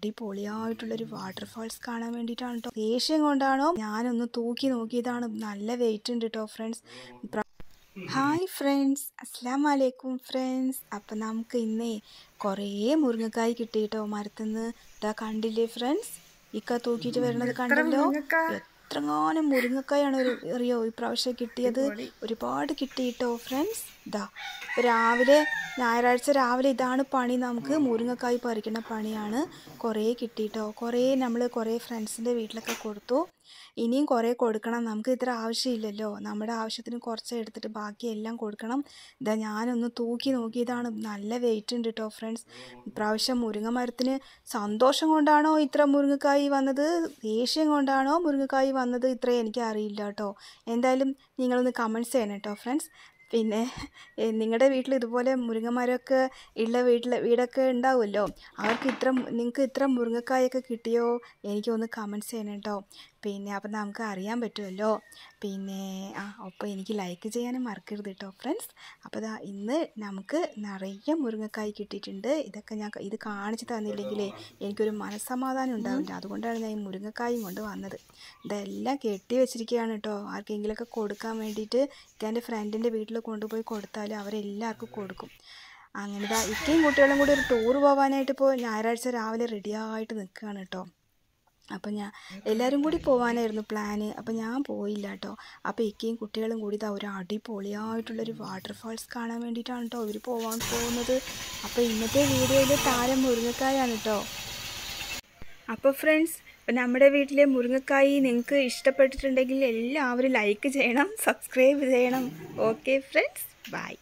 അടിപൊളിയായിട്ടുള്ളൊരു waterfalls കാണാൻ വേണ്ടിയിട്ടാണ് കേട്ടോ ദേഷ്യം കൊണ്ടാണോ ഞാനൊന്ന് തൂക്കി നോക്കിയതാണ് നല്ല വെയിറ്റ് ഉണ്ട് കേട്ടോ ഫ്രണ്ട്സ് ഹായ് ഫ്രണ്ട്സ് അസ്സാം വലൈക്കും ഫ്രണ്ട്സ് അപ്പം നമുക്ക് ഇന്നേ കുറേ മുരിങ്ങക്കായ് കിട്ടിയിട്ടോ മരത്തുനിന്ന് ഇതാ കണ്ടില്ലേ ഫ്രണ്ട്സ് ഇക്ക തൂക്കിയിട്ട് വരുന്നത് കണ്ടല്ലോ എത്രങ്ങാനും മുരിങ്ങക്കായാണ് ഒരു അറിയോ ഇപ്രാവശ്യം കിട്ടിയത് ഒരുപാട് കിട്ടിയിട്ടോ ഫ്രണ്ട്സ് ഇതാ ഇപ്പൊ രാവിലെ ഞായറാഴ്ച രാവിലെ ഇതാണ് പണി നമുക്ക് മുരിങ്ങക്കായ് പറിക്കുന്ന പണിയാണ് കുറേ കിട്ടിയിട്ടോ കുറേ നമ്മൾ കുറേ ഫ്രണ്ട്സിൻ്റെ വീട്ടിലൊക്കെ കൊടുത്തു ഇനിയും കുറേ കൊടുക്കണം നമുക്ക് ഇത്ര ആവശ്യമില്ലല്ലോ നമ്മുടെ ആവശ്യത്തിന് കുറച്ച് എടുത്തിട്ട് ബാക്കി എല്ലാം കൊടുക്കണം ഇതാ ഞാനൊന്ന് തൂക്കി നോക്കിയതാണ് നല്ല വെയിറ്റ് ഉണ്ട് കേട്ടോ ഫ്രണ്ട്സ് ഇപ്രാവശ്യം മുരിങ്ങ മരത്തിന് സന്തോഷം കൊണ്ടാണോ ഇത്ര മുരിങ്ങക്കായ് വന്നത് ദേഷ്യം കൊണ്ടാണോ മുരിങ്ങക്കായ് വന്നത് ഇത്ര എനിക്ക് അറിയില്ല കേട്ടോ എന്തായാലും നിങ്ങളൊന്ന് കമൻറ്റ്സ് ചെയ്യണം കേട്ടോ ഫ്രണ്ട്സ് പിന്നെ നിങ്ങളുടെ വീട്ടിൽ ഇതുപോലെ മുരിങ്ങമരമൊക്കെ ഉള്ള വീട്ടിൽ വീടൊക്കെ ഉണ്ടാവുമല്ലോ അവർക്ക് ഇത്ര നിങ്ങൾക്ക് ഇത്ര മുരിങ്ങക്കായൊക്കെ കിട്ടിയോ എനിക്കൊന്ന് കമൻറ്റ്സ് ചെയ്യണം കേട്ടോ പിന്നെ അപ്പം നമുക്ക് അറിയാൻ പറ്റുമല്ലോ പിന്നെ ആ അപ്പോൾ എനിക്ക് ലൈക്ക് ചെയ്യാനും മറക്കരുത് കേട്ടോ ഫ്രണ്ട്സ് അപ്പോൾ ഇതാ ഇന്ന് നമുക്ക് നിറയെ മുരിങ്ങക്കായ് കിട്ടിയിട്ടുണ്ട് ഇതൊക്കെ ഞാൻ ഇത് കാണിച്ച് തന്നില്ലെങ്കിലേ എനിക്കൊരു മനസ്സമാധാനം ഉണ്ടാവില്ല അതുകൊണ്ടാണ് ഞാൻ ഈ മുരിങ്ങക്കായും കൊണ്ട് വന്നത് ഇതെല്ലാം കെട്ടി വെച്ചിരിക്കുകയാണ് കേട്ടോ ആർക്കെങ്കിലുമൊക്കെ കൊടുക്കാൻ വേണ്ടിയിട്ട് എൻ്റെ ഫ്രണ്ടിൻ്റെ വീട്ടിൽ കൊണ്ടുപോയി കൊടുത്താൽ അവരെല്ലാവർക്കും കൊടുക്കും അങ്ങനെ ഇതാ ഇക്കയും കുട്ടികളും കൂടി ഒരു ടൂർ പോകാനായിട്ട് ഇപ്പോൾ ഞായറാഴ്ച രാവിലെ റെഡിയായിട്ട് നിൽക്കുകയാണ് കേട്ടോ അപ്പം ഞാൻ എല്ലാവരും കൂടി പോകാനായിരുന്നു പ്ലാന് അപ്പം ഞാൻ പോയില്ല കേട്ടോ അപ്പോൾ ഇക്കയും കുട്ടികളും കൂടി ഇതാ ഒരു അടിപൊളിയായിട്ടുള്ളൊരു വാട്ടർഫാൾസ് കാണാൻ വേണ്ടിയിട്ടാണ് കേട്ടോ ഇവർ പോകാൻ പോകുന്നത് അപ്പോൾ ഇന്നത്തെ വീഡിയോയിൽ താരം മുരിങ്ങക്കായാണ് കേട്ടോ അപ്പോൾ ഫ്രണ്ട്സ് നമ്മുടെ വീട്ടിലെ മുരിങ്ങക്കായി നിങ്ങൾക്ക് ഇഷ്ടപ്പെട്ടിട്ടുണ്ടെങ്കിൽ എല്ലാവരും ലൈക്ക് ചെയ്യണം സബ്സ്ക്രൈബ് ചെയ്യണം ഓക്കെ ഫ്രണ്ട്സ് ബൈ